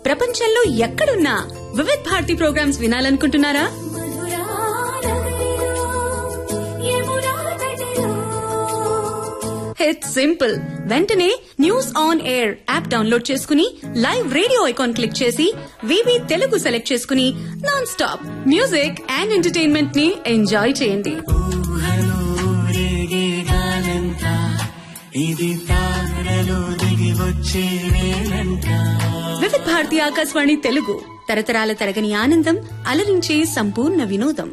ప్రపంచంలో ఎక్కడున్నా వివిధ్ భారతి ప్రోగ్రామ్స్ వినాలనుకుంటున్నారా ఇట్స్ సింపుల్ వెంటనే news on air app download చేసుకుని లైవ్ రేడియో ఐకాన్ క్లిక్ చేసి వివి తెలుగు సెలెక్ట్ చేసుకుని non stop music and entertainment ని ఎంజాయ్ చేయండి ఊహలో రేగేగానంట ఇది తారలో దిగి వచ్చే వేళంట వివిధ్ భారతి ఆకాశవాణి తెలుగు తరతరాల తరగని ఆనందం అలరించే సంపూర్ణ వినోదం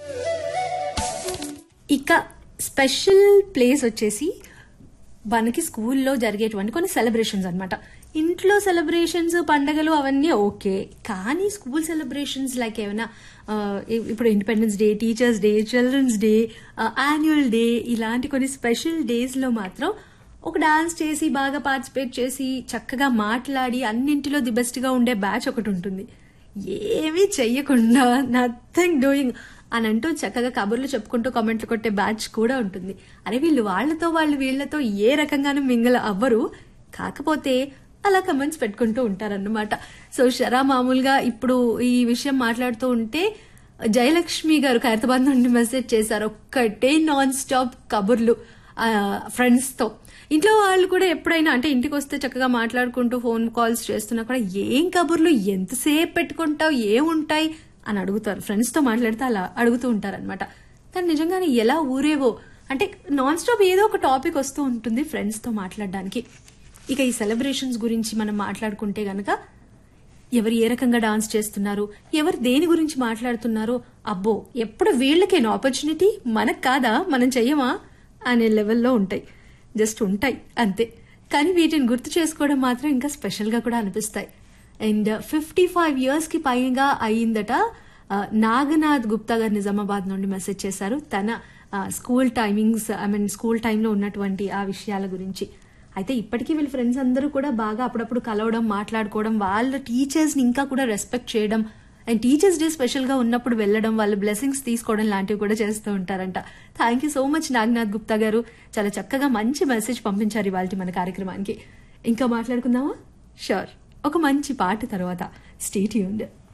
ఇక స్పెషల్ ప్లేస్ వచ్చేసి మనకి స్కూల్లో జరిగేటువంటి కొన్ని సెలబ్రేషన్స్ అన్నమాట ఇంట్లో సెలబ్రేషన్స్ పండగలు అవన్నీ ఓకే కానీ స్కూల్ సెలబ్రేషన్స్ లైక్ ఏమైనా ఆ, ఇ- ఇప్పుడు independence day teachers day children's day annual day ఇలాంటి కొన్ని స్పెషల్ డేస్ లో మాత్రం ఒక డాన్స్ చేసి బాగా పార్టిసిపేట్ చేసి చక్కగా మాట్లాడి అన్నింటిలో ది బెస్ట్ గా ఉండే బ్యాచ్ ఒకటి ఉంటుంది ఏమీ చెయ్యకుండా నథింగ్ డూయింగ్ అని అంటూ చక్కగా కబుర్లు చెప్పుకుంటూ కామెంట్లు కొట్టే బ్యాచ్ కూడా ఉంటుంది అరే వీళ్ళు వాళ్ళతో వాళ్ళు వీళ్ళతో ఏ రకంగానూ మింగల అవ్వరు కాకపోతే అలా కమెంట్స్ పెట్టుకుంటూ ఉంటారన్నమాట సో షరా మామూలుగా ఇప్పుడు ఈ విషయం మాట్లాడుతూ ఉంటే జయలక్ష్మి గారు ఖైరతాబాద్ నుండి మెసేజ్ చేశారు ఒక్కటే నాన్ స్టాప్ కబుర్లు ఫ్రెండ్స్ తో ఇంట్లో వాళ్ళు కూడా ఎప్పుడైనా అంటే ఇంటికి వస్తే చక్కగా మాట్లాడుకుంటూ ఫోన్ కాల్స్ చేస్తున్నా కూడా ఏం కబుర్లు ఎంతసేపు పెట్టుకుంటావు ఏముంటాయి అని అడుగుతారు ఫ్రెండ్స్ తో మాట్లాడితే అలా అడుగుతూ ఉంటారన్నమాట కానీ నిజంగానే ఎలా ఊరేవో అంటే నాన్ స్టాప్ ఏదో ఒక టాపిక్ వస్తూ ఉంటుంది ఫ్రెండ్స్ తో మాట్లాడడానికి ఇక ఈ సెలబ్రేషన్స్ గురించి మనం మాట్లాడుకుంటే గనక ఎవరు ఏ రకంగా డాన్స్ చేస్తున్నారు ఎవరు దేని గురించి మాట్లాడుతున్నారో అబ్బో ఎప్పుడు వీళ్ళకేనా ఆపర్చునిటీ మనకు కాదా మనం చెయ్యమా అనే లెవెల్లో ఉంటాయి జస్ట్ ఉంటాయి అంతే కానీ వీటిని గుర్తు చేసుకోవడం మాత్రం ఇంకా స్పెషల్ గా కూడా అనిపిస్తాయి అండ్ ఫిఫ్టీ ఫైవ్ ఇయర్స్ కి పైగా అయ్యిందట ఆ, నాగనాథ్ గుప్తా గారు నిజామాబాద్ నుండి మెసేజ్ చేశారు తన ఆ, school timings I mean school టైంలో ఉన్నటువంటి ఆ విషయాల గురించి అయితే ఇప్పటికీ వీళ్ళ ఫ్రెండ్స్ అందరూ కూడా బాగా అప్పుడప్పుడు కలవడం మాట్లాడుకోవడం వాళ్ళ టీచర్స్ ని ఇంకా కూడా రెస్పెక్ట్ చేయడం అండ్ టీచర్స్ డే స్పెషల్ గా ఉన్నప్పుడు వెళ్ళడం వాళ్ళ బ్లెస్సింగ్స్ తీసుకోవడం లాంటివి కూడా చేస్తూ ఉంటారంట thank you so much Naganath Gupta గారు చాలా చక్కగా మంచి మెసేజ్ పంపించారు ఇవాళ మన కార్యక్రమానికి ఇంకా మాట్లాడుకుందామా షూర్ ఒక మంచి పాట తర్వాత స్టేట్ యూండ్